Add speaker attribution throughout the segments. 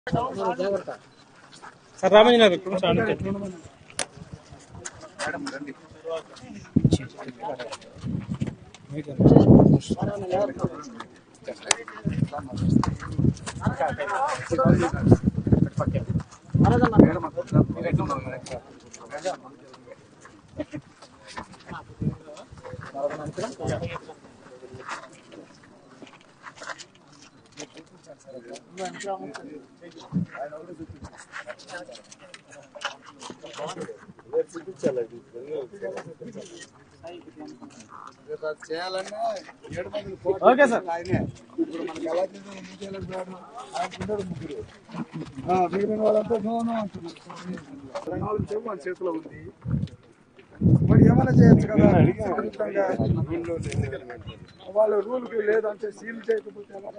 Speaker 1: Sir రామంజనగర్ ఇక్కడ నుంచి ఆడుతుంది. ఓకే సార్
Speaker 2: ఇప్పుడు మనకి ఎలా చేసాం ఎందుకు చేయలేదు వాడు? ఆయన ఉన్నాడు ముగ్గురు ఆ, మిగిలిన వాళ్ళంతా నో నో అంటున్నారు నాలుగు చెప్పు మన చేతిలో ఉంది మరి ఏమైనా చేయొచ్చు కదా విరుద్ధంగా వాళ్ళ రూల్ కి లేదంటే సీల్ చేయకపోతే ఎలా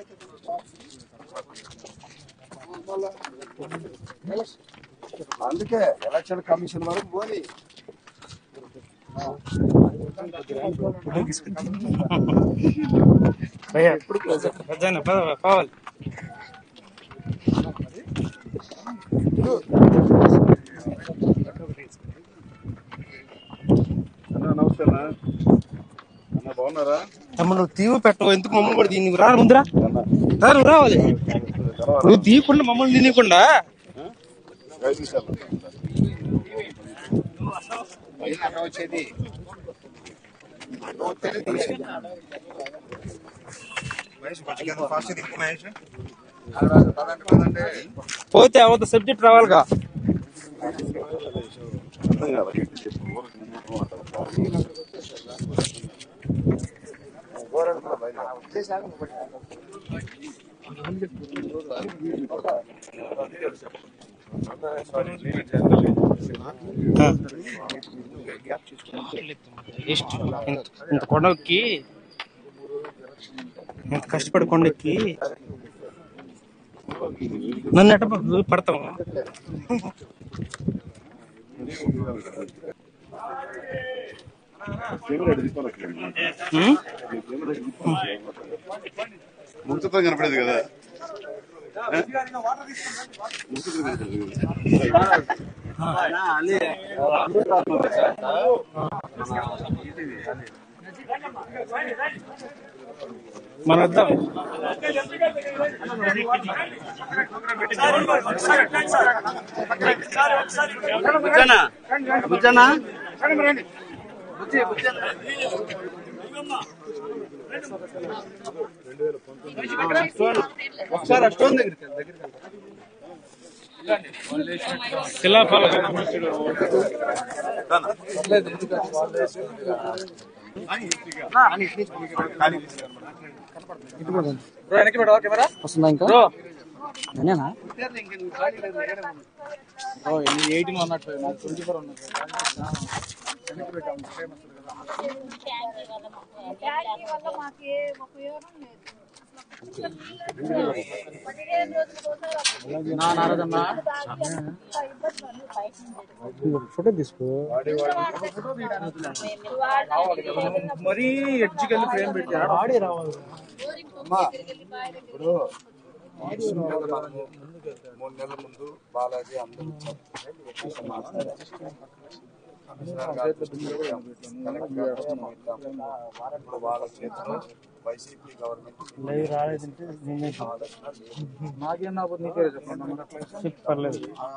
Speaker 2: మళ్ళా అందుకే ఎలక్షన్ కమిషన్ వరకు పోని
Speaker 1: భయ్యా పెద్దయినా పద కావాలి
Speaker 2: అన్న నమస్తే అన్న అన్న బాగున్నారా
Speaker 1: తమ్ముడు తీవు పెట్టవు ఎందుకు మమ్మల్ని కూడా దీన్ని రా ముందురా రా, నువ్వు రావాలి నువ్వు తీయకుండా మమ్మల్ని తినకుండా
Speaker 2: ఐదు నిమిషాలు
Speaker 3: వచ్చేది పదండి పదండి
Speaker 1: పోతే అవత సబ్జెక్ట్ రావాలిగా
Speaker 2: అర్థం కాదు
Speaker 1: ಎಷ್ಟು ఇంత ఇంత కొండకి ఇంత కష్టపడి కొండెక్కి నన్ను ఎట్ట ప- పడతాం ఉం?
Speaker 2: ముంచుతో కనపడేది కదా
Speaker 1: మన వద్దాం శిలాఫలకం
Speaker 4: వస్తుందా ఇంకా నేనేనా
Speaker 1: ఎయిటీన్ అన్నట్టు నాకు ట్వంటీ ఫోర్ ఉన్నట్టు
Speaker 5: ట్యాంకీ వల్ల మాకు ఏ ఉపయోగం లేదు పదిహేను రోజులు
Speaker 1: నా నారదమ్మా
Speaker 4: ఫోటో తీసుకో
Speaker 1: మరీ ఎడ్జికెళ్ళి ఫ్రేమ్ పెట్టి ఆడే రావాలి
Speaker 2: అమ్మా ఇప్పుడు మూడు నెలల ముందు బాలాజీ అందరూ ఇచ్చారు. కమిషనర్ గారితో చెప్పాం. కలెక్టర్ గారితో చెప్పాం. ఇప్పుడు వాళ్ళ చేతిలో వైసీపీ గవర్నమెంట్
Speaker 4: రాలేదంటే నేనే
Speaker 1: నాకేం నా నీకే చెప్పండి
Speaker 4: చెప్పు పర్లేదు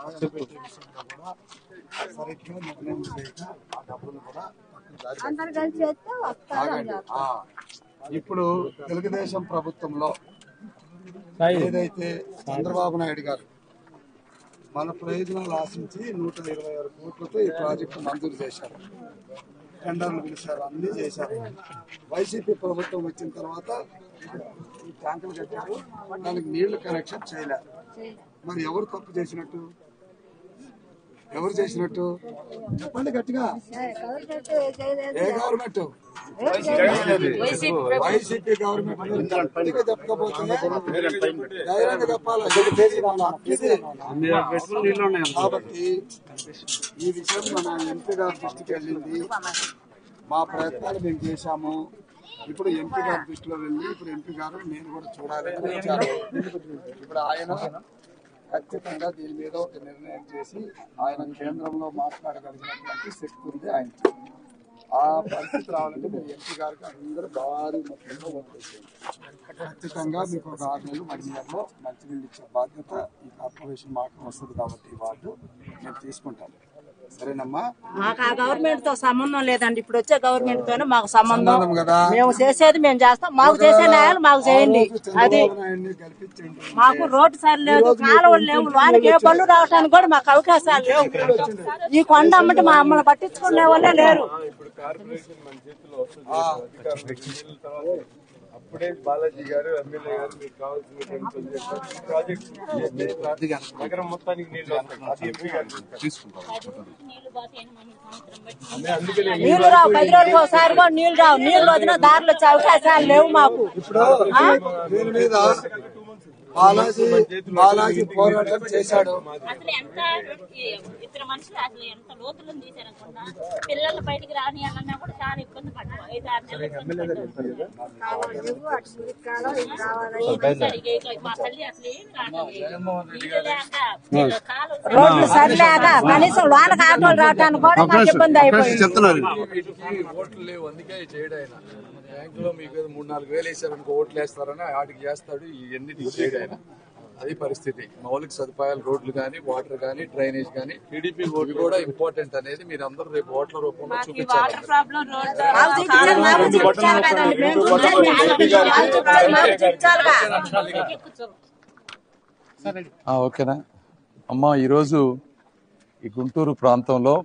Speaker 2: సరిగ్గా నిర్ణయం చేయక ఆ డబ్బులు కూడా
Speaker 5: అందరు కలిసి చేస్తే వస్తారు
Speaker 2: ఆగండి. ఆ, ఇప్పుడు తెలుగుదేశం ప్రభుత్వంలో ఏదైతే చంద్రబాబు నాయుడు గారు మన ప్రయోజనాలు ఆశించి నూట ఇరవై ఆరు కోట్లతో ఈ ప్రాజెక్టు మంజూరు చేశారు టెండర్లు పిలిచారు అన్ని చేశారు వైసీపీ ప్రభుత్వం వచ్చిన తర్వాత ఈ ట్యాంకులు కట్టారు దానికి నీళ్లు కనెక్షన్ చేయలే మరి ఎవరు తప్పు చేసినట్టు ఎవరు చేసినట్టు చెప్పండి గట్టిగా ఏ గవర్నమెంట్ వైసీపీ గవర్నమెంట్ గురించి గట్టిగా చెప్పకపోతే ధైర్యంగా చెప్పాలి ఇది. కాబట్టి ఈ విషయం మన ఎంపీ గారి దృష్టికి వెళ్ళింది మా ప్రయత్నాలు మేము చేశాము ఇప్పుడు ఎంపీ గారి దృష్టిలో వెళ్ళి ఇప్పుడు ఎంపీ గారు నేను కూడా చూడాలి అని వచ్చారు. ఇప్పుడు ఆయన ఖచ్చితంగా దీని మీద ఒక నిర్ణయం చేసి ఆయన కేంద్రంలో మాట్లాడగలిగినటువంటి శక్తి ఉంది ఆయనకి ఆ పరిస్థితి రావాలంటే మీరు ఎంపీ గారికి అందరూ భారీ మొత్తంలో ఓట్లు వేసేయండి. ఖచ్చితంగా మీకు ఒక ఆరు నెలలు వన్ ఇయర్లో మంచినీళ్ళు ఇచ్చే బాధ్యత ఈ కార్పొరేషన్ మాకు వస్తుంది కాబట్టి ఈ వార్డు మేము తీసుకుంటాం సరేనమ్మా
Speaker 6: మాకు ఆ గవర్నమెంట్ తో సంబంధం లేదండి ఇప్పుడు వచ్చే గవర్నమెంట్ తోనే మాకు సంబంధం
Speaker 2: సంబంధం కదా.
Speaker 6: మేము చేసేది మేము చేస్తాం మాకు చేసే న్యాయాలు మాకు చేయండి
Speaker 2: ఆ రోజు
Speaker 6: అది
Speaker 2: చంద్రబాబు నాయుడిని గెలిపించండి
Speaker 6: మాకు రోడ్డు సరి లేదు కాలువలు లేవు వానికి ఏ పనులు రావడానికి కూడా మాకు అవకాశాలు లేవు ఈ కొండ అమ్మటి మా అమ్మని పట్టించుకునే వాళ్ళే లేరు
Speaker 7: ఇప్పుడు కార్పొరేషన్ మన చేతిలో వస్తుంది అధికారులు నీళ్ళ తర్వాత అప్పుడే బాలాజీ గారు ఎమ్మెల్యే గారు మీకు కావాల్సినటువంటి పని చేస్తారు. ఈ ప్రాజెక్ట్ నగరం మొత్తానికి నీళ్లు వస్తాయి అది ఎంపీ గారు చూసుకుంటారు అదే అందుకనే ఈ
Speaker 6: నీళ్లు రావు పది రోజులకు ఒకసారి కూడా నీళ్లు రావు నీళ్లు వదిన దారిలో వచ్చే అవకాశాలు లేవు మాకు
Speaker 2: దీని మీద బాలాజీ బాలాజీ పోరాటం చేశాడు
Speaker 8: అసలు ఎంత ఇద్దరు మనుషులు అసలు ఎంత లోతులు తీసారనుకున్నా పిల్లలు బయటికి రాని అన్నా కూడా చాలా ఇబ్బంది పడ్డాం ఐదు ఆరు నెలలు ఇబ్బంది పడ్డాం. సరిగ్గా మా తల్లి అసలు ఏం రావట్లేదు. నీళ్ళు లేక వీళ్ళు కాలు
Speaker 6: రోడ్లు సరిలేక కనీసం లోనకి ఆటోలు రావడానికి కూడా మాకు ఇబ్బంది అయిపోయింది
Speaker 1: చెప్తున్నారు
Speaker 9: వీటికి ఓట్లు లేవు అందుకే చేయడు ఆయన బ్యాంక్ లో మీకు ఏదో మూడు నాలుగు వేలు వేసారనుకో ఓట్లు వేస్తారని వాటికి చేస్తాడు ఇవన్నీ చేయడు ఆయన అది పరిస్థితి మౌలిక సదుపాయాలు రోడ్లు కానీ వాటర్ కానీ డ్రైనేజ్ కానీ టీడీపీ ఓటు కూడా ఇంపార్టెంట్ అనేది మీరు అందరూ రేపు ఓట్ల రూపంలో చూపించాలి
Speaker 8: వాటర్ ప్రాబ్లం రోడ్
Speaker 6: మాకు చూపించాలి మాకు చూపించాలి కదండి మేము చూపించాలి వాళ్ళు చూపించాలి మాకు చూపించాలిగా
Speaker 9: ఆ, ఓకేనా అమ్మ ఈరోజు ఈ గుంటూరు ప్రాంతంలో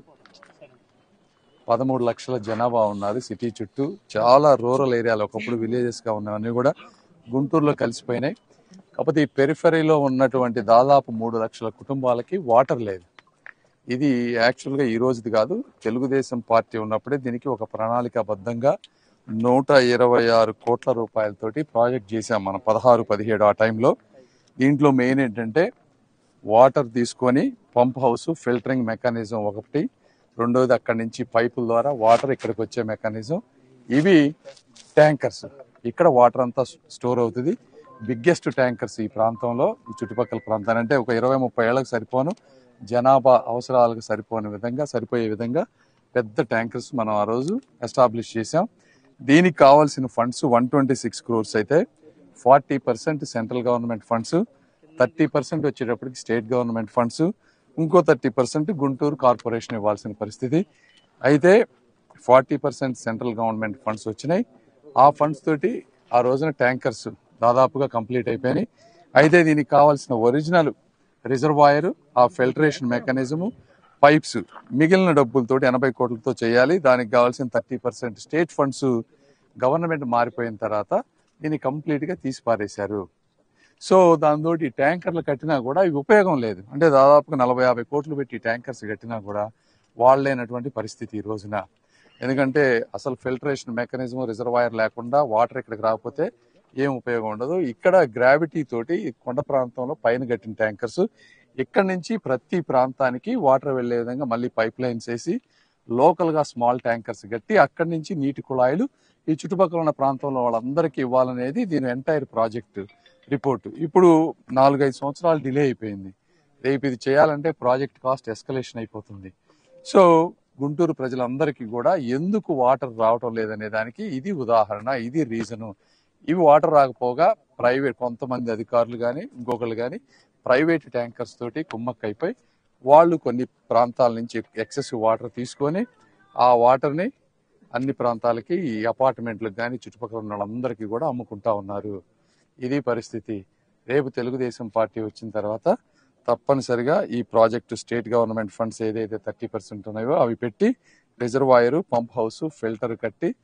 Speaker 9: పదమూడు లక్షల జనాభా ఉన్నారు సిటీ చుట్టూ చాలా రూరల్ ఏరియాలు ఒకప్పుడు విలేజెస్గా ఉన్నవన్నీ కూడా గుంటూరులో కలిసిపోయినాయి కాకపోతే ఈ పెరిఫెరీలో ఉన్నటువంటి దాదాపు మూడు లక్షల కుటుంబాలకి వాటర్ లేదు ఇది యాక్చువల్గా ఈ రోజుది కాదు తెలుగుదేశం పార్టీ ఉన్నప్పుడే దీనికి ఒక ప్రణాళికాబద్ధంగా నూట ఇరవై ఆరు కోట్ల రూపాయలతోటి ప్రాజెక్ట్ చేశాం మనం పదహారు పదిహేడు ఆ టైంలో దీంట్లో మెయిన్ ఏంటంటే వాటర్ తీసుకొని పంప్ హౌస్ ఫిల్టరింగ్ మెకానిజం ఒకటి రెండోది అక్కడి నుంచి పైపుల ద్వారా వాటర్ ఇక్కడికి వచ్చే మెకానిజం ఇవి ట్యాంకర్స్ ఇక్కడ వాటర్ అంతా స్టోర్ అవుతుంది బిగ్గెస్ట్ ట్యాంకర్స్ ఈ ప్రాంతంలో ఈ చుట్టుపక్కల ప్రాంతాన్ని అంటే ఒక ఇరవై ముప్పై ఏళ్ళకి సరిపోను జనాభా అవసరాలకు సరిపోని విధంగా సరిపోయే విధంగా పెద్ద ట్యాంకర్స్ మనం ఆ రోజు ఎస్టాబ్లిష్ చేసాం దీనికి కావాల్సిన funds one twenty six crores అయితే forty percent central government funds thirty percent వచ్చేటప్పటికి స్టేట్ గవర్నమెంట్ ఫండ్స్ ఇంకో థర్టీ పర్సెంట్ గుంటూరు కార్పొరేషన్ ఇవ్వాల్సిన పరిస్థితి అయితే forty percent central government funds వచ్చినాయి ఆ ఫండ్స్ తోటి ఆ రోజున ట్యాంకర్స్ దాదాపుగా కంప్లీట్ అయిపోయినాయి అయితే దీనికి కావాల్సిన ఒరిజినల్ రిజర్వాయర్ ఆ ఫిల్టరేషన్ మెకానిజము పైప్స్ మిగిలిన డబ్బులతోటి ఎనభై కోట్లతో చేయాలి దానికి కావాల్సిన thirty percent state funds government మారిపోయిన తర్వాత దీన్ని కంప్లీట్ గా తీసి పారేశారు సో దాంతో ట్యాంకర్లు కట్టినా కూడా ఇవి ఉపయోగం లేదు అంటే దాదాపుగా నలభై యాభై కోట్లు పెట్టి ట్యాంకర్స్ కట్టినా కూడా వాళ్ళైనటువంటి పరిస్థితి ఈ రోజున ఎందుకంటే అసలు ఫిల్టరేషన్ మెకానిజం రిజర్వాయర్ లేకుండా వాటర్ ఇక్కడికి రాకపోతే ఏం ఉపయోగం ఉండదు ఇక్కడ గ్రావిటీ తోటి ఈ కొండ ప్రాంతంలో పైన కట్టిన ట్యాంకర్స్ ఇక్కడ నుంచి ప్రతి ప్రాంతానికి వాటర్ వెళ్లే విధంగా మళ్ళీ పైప్ లైన్స్ వేసి లోకల్ గా స్మాల్ ట్యాంకర్స్ కట్టి అక్కడి నుంచి నీటి కుళాయిలు ఈ చుట్టుపక్కల ఉన్న ప్రాంతంలో వాళ్ళందరికీ ఇవ్వాలనేది దీని ఎంటైర్ ప్రాజెక్ట్ రిపోర్ట్ ఇప్పుడు నాలుగైదు సంవత్సరాలు డిలే అయిపోయింది రేపు ఇది చేయాలంటే ప్రాజెక్ట్ కాస్ట్ ఎస్కలేషన్ అయిపోతుంది సో గుంటూరు ప్రజలందరికీ కూడా ఎందుకు వాటర్ రావటం లేదనే దానికి ఇది ఉదాహరణ ఇది రీజను ఇవి వాటర్ రాకపోగా ప్రైవేట్ కొంతమంది అధికారులు కానీ ఇంకొకరు కానీ ప్రైవేట్ ట్యాంకర్స్ తోటి కుమ్మక్కైపోయి వాళ్ళు కొన్ని ప్రాంతాల నుంచి ఎక్సెసివ్ వాటర్ తీసుకొని ఆ వాటర్ని అన్ని ప్రాంతాలకి ఈ అపార్ట్మెంట్లకు కానీ చుట్టుపక్కల ఉన్న వాళ్ళందరికీ కూడా అమ్ముకుంటా ఉన్నారు ఇది పరిస్థితి రేపు తెలుగుదేశం పార్టీ వచ్చిన తర్వాత తప్పనిసరిగా ఈ ప్రాజెక్టు స్టేట్ గవర్నమెంట్ ఫండ్స్ ఏదైతే థర్టీ పర్సెంట్ ఉన్నాయో అవి పెట్టి రిజర్వాయర్ పంప్ హౌస్ ఫిల్టర్ కట్టి